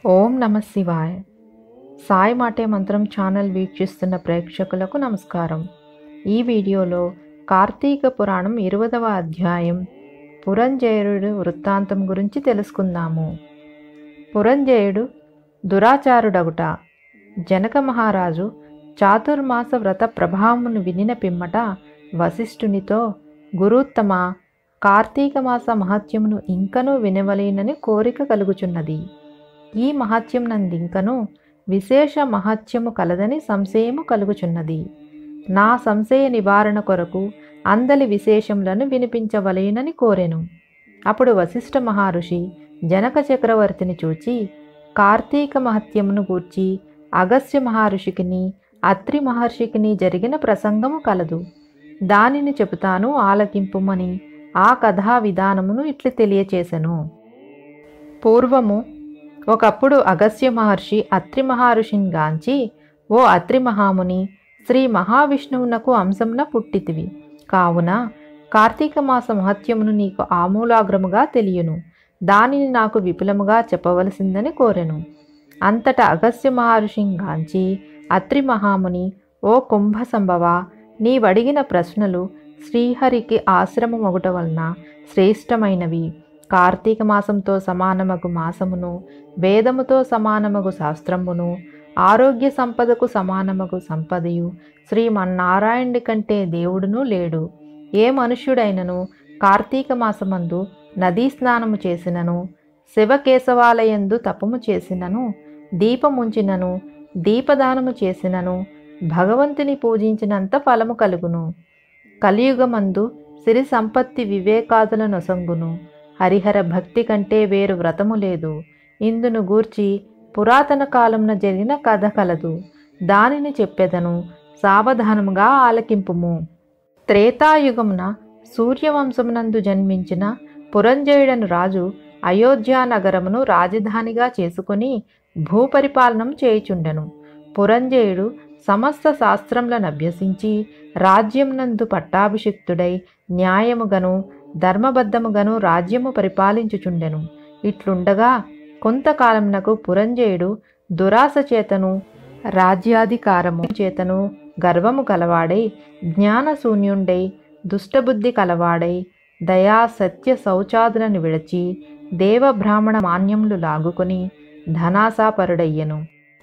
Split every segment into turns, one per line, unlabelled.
ఓం నమ శివాయ సాయి మాటే మంత్రం ఛానల్ వీక్షిస్తున్న ప్రేక్షకులకు నమస్కారం ఈ వీడియోలో కార్తీక పురాణం ఇరవదవ అధ్యాయం పురంజయుడు వృత్తాంతం గురించి తెలుసుకుందాము పురంజయుడు దురాచారుడగుట జనక మహారాజు చాతుర్మాస వ్రత ప్రభావమును వినిన పిమ్మట వశిష్ఠునితో గురుత్తమ కార్తీక మాస మహత్యమును ఇంకనూ వినవలేనని కోరిక కలుగుచున్నది ఈ మహత్యం నందింకను విశేష మహత్యము కలదని సంశయము కలుగుచున్నది నా సంశయ నివారణ కొరకు అందలి విశేషములను వినిపించవలేనని కోరెను అప్పుడు వశిష్ఠ మహర్షి జనక చక్రవర్తిని చూచి కార్తీక మహత్యమును గూర్చి అగస్త్య మహర్షికిని అత్రి మహర్షికిని జరిగిన ప్రసంగము కలదు దానిని చెబుతాను ఆలకింపుమని ఆ కథా విధానమును ఇట్లు తెలియచేసెను పూర్వము ఒకప్పుడు అగస్త్య మహర్షి అత్రి మహర్షిని గాంచి ఓ అత్రి మహాముని శ్రీ మహావిష్ణువునకు అంశమున పుట్టితివి కావున కార్తీక మాస మహత్యమును నీకు ఆమూలాగ్రముగా తెలియను దానిని నాకు విపులముగా చెప్పవలసిందని కోరెను అంతట అగస్త్య మహర్షిని గాంచి అత్రి మహాముని ఓ కుంభ సంభవ నీవడిగిన ప్రశ్నలు శ్రీహరికి ఆశ్రమమొగట వలన శ్రేష్టమైనవి కార్తీక మాసంతో సమానమగు మాసమును వేదముతో సమానమగు శాస్త్రమును ఆరోగ్య సంపదకు సమానమగు సంపదయు శ్రీమన్నారాయణుడి కంటే దేవుడును లేడు ఏ మనుష్యుడైనను కార్తీక మాసమందు నదీ స్నానము చేసినను శివకేశవాలయందు తపము చేసినను దీపముంచినను దీపదానము చేసినను భగవంతుని పూజించినంత ఫలము కలుగును కలియుగమందు సిరి సంపత్తి వివేకాదుల నొసంగును హరిహర భక్తి కంటే వేరు వ్రతము లేదు ఇందును గూర్చి పురాతన కాలంన జరిగిన కథ కలదు దానిని చెప్పెదను సావధానముగా ఆలకింపుము త్రేతాయుగమున సూర్యవంశమునందు జన్మించిన పురంజయుడను రాజు అయోధ్య నగరమును రాజధానిగా చేసుకుని భూపరిపాలనం చేయుచుండెను పురంజయుడు సమస్త శాస్త్రములను అభ్యసించి రాజ్యమునందు పట్టాభిషిక్తుడై న్యాయముగను ధర్మబద్ధముగను రాజ్యము పరిపాలించుచుండెను ఇట్లుండగా కొంతకాలమునకు పురంజయుడు దురాశ చేతను రాజ్యాధికారము చేతను గర్వము కలవాడై జ్ఞానశూన్యుండై దుష్టబుద్ధి కలవాడై దయా సత్య శౌచాదులను విడచి దేవబ్రాహ్మణ మాన్యములు లాగుకొని ధనాసాపరుడయ్యను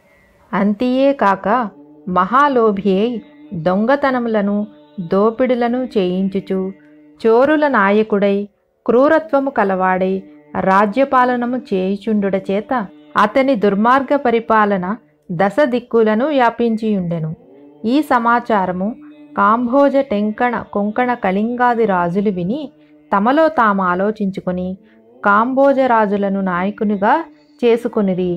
అంతియే కాక మహాలోభి అయి దొంగతనములను దోపిడులను చేయించుచు చోరుల నాయకుడై క్రూరత్వము కలవాడై రాజ్యపాలనము చేయుచుండుట చేత అతని దుర్మార్గ పరిపాలన దశ దిక్కులను వ్యాపించియుండెను ఈ సమాచారము కాంభోజ టెంకణ కొంకణ కళింగాది రాజులు విని తమలో తాము ఆలోచించుకొని కాంభోజ రాజులను నాయకునిగా చేసుకొనిరి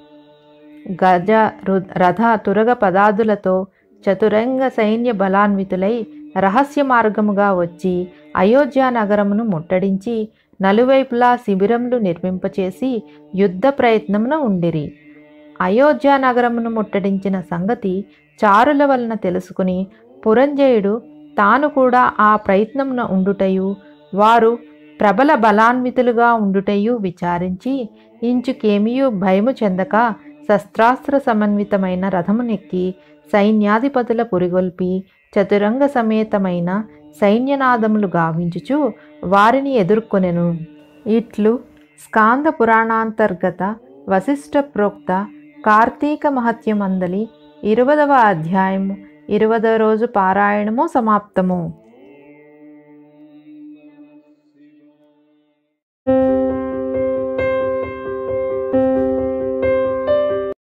గజ రు- రథ తురగ పదాదులతో చతురంగ సైన్య బలాన్వితులై రహస్య మార్గముగా వచ్చి అయోధ్య నగరమును ముట్టడించి నలువైపులా శిబిరములు నిర్మింపచేసి యుద్ధ ప్రయత్నమున ఉండిరి అయోధ్య నగరమును ముట్టడించిన సంగతి చారుల వలన తెలుసుకుని పురంజయుడు తాను కూడా ఆ ప్రయత్నమున ఉండుటయు వారు ప్రబల బలాన్వితులుగా ఉండుటయు విచారించి ఇంచుకేమియూ భయము చెందక శస్త్రాస్త్ర సమన్వితమైన రథమునెక్కి సైన్యాధిపతుల పురిగొల్పి చతురంగ సమేతమైన సైన్యనాదములు గావించుచు వారిని ఎదుర్కొనెను ఇట్లు స్కాంద పురాణాంతర్గత వశిష్ఠ ప్రోక్త కార్తీక మహత్యమందలి ఇరవదవ అధ్యాయము ఇరవదవ రోజు పారాయణము సమాప్తము